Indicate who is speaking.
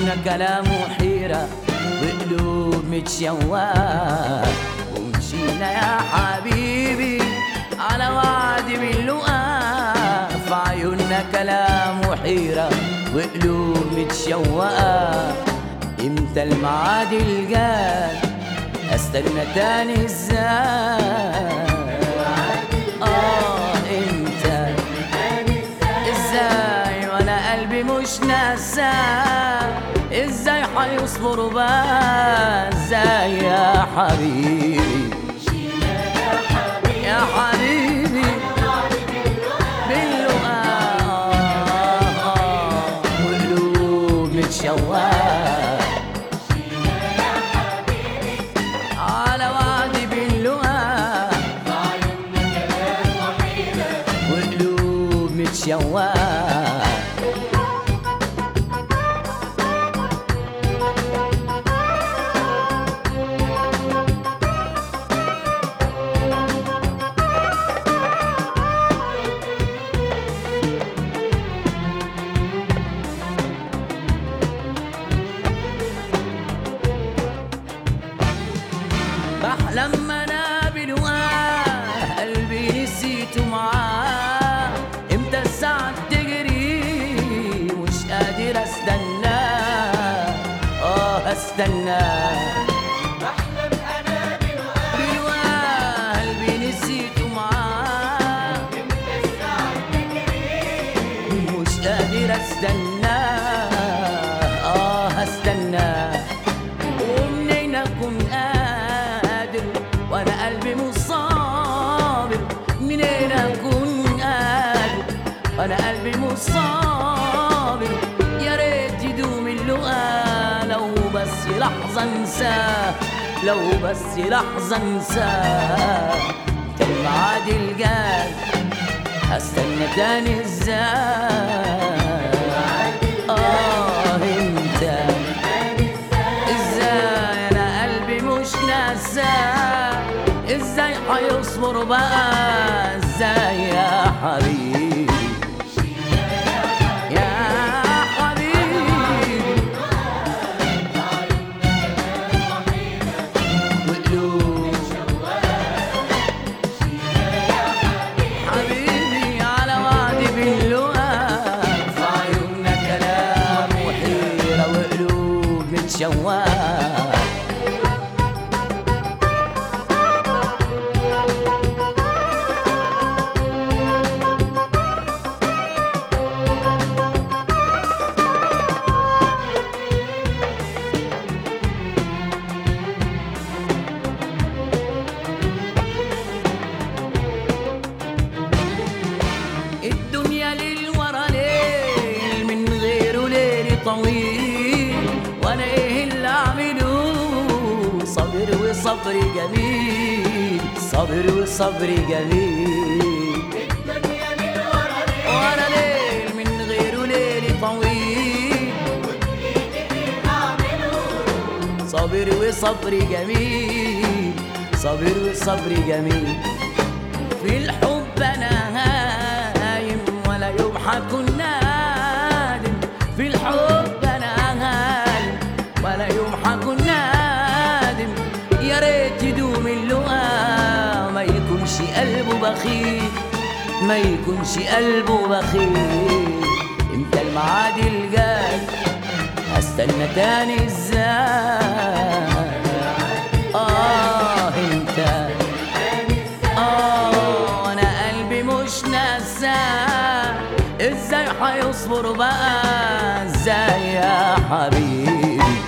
Speaker 1: عيوننا كلام وحيرة وقلوب متشوقة ومشينا يا حبيبي على وعد باللقاء في عيوننا كلام وحيرة وقلوب متشوقة امتى الميعاد الجاي استنى تاني ازاي اه امتى ازاي وانا قلبي مش ناساه ازاي هيصبر بقى ازاي يا حبيبي يا حبيبي باللقاء آه، وقلوب متشوقة على وعد باللقاء وقلوب متشوقة بحلم انا بلقاه قلبي نسيته معاه امتى الساعة تجري مش قادر استناه اه استناه بلقاه قلبي نسيته معاه مش قادر استناه اه استناه ومنين اكون قادر وانا قلبي مش صابر منين اكون قادر وانا قلبي مش صابر يا ريت يدوم اللقاء لو بس لحظه انساه لو بس لحظه انساه انت الميعاد الجاي هستنى تاني ازاي اه انت ازاي انا قلبي مش ناساه ازاي هيصبر بقى ازاي يا حبيبي يا حبيبي وقلوب حبيبي على وعد باللقاء في عيوننا كلام وحيرة وقلوب متشوقة الدنيا ليل ورا ليل من غيره ليل طويل وانا ايه اللي اعمله صبر وصبر جميل صبر وصبر جميل ورا ليل من غيره ليل طويل صبر وصبر جميل صبر وصبر جميل في الحب انا هايم ولا يوم حكون نادم في الحب انا هايم ولا يوم حكون نادم يا ريت يدوم اللقاء ما يكونش قلبه بخيل ما يكونش قلبه بخيل امتى الميعاد الجاي هستنى تاني ازاي اه انت اه انا قلبي مش ناساه ازاي هيصبر بقى ازاي يا حبيبي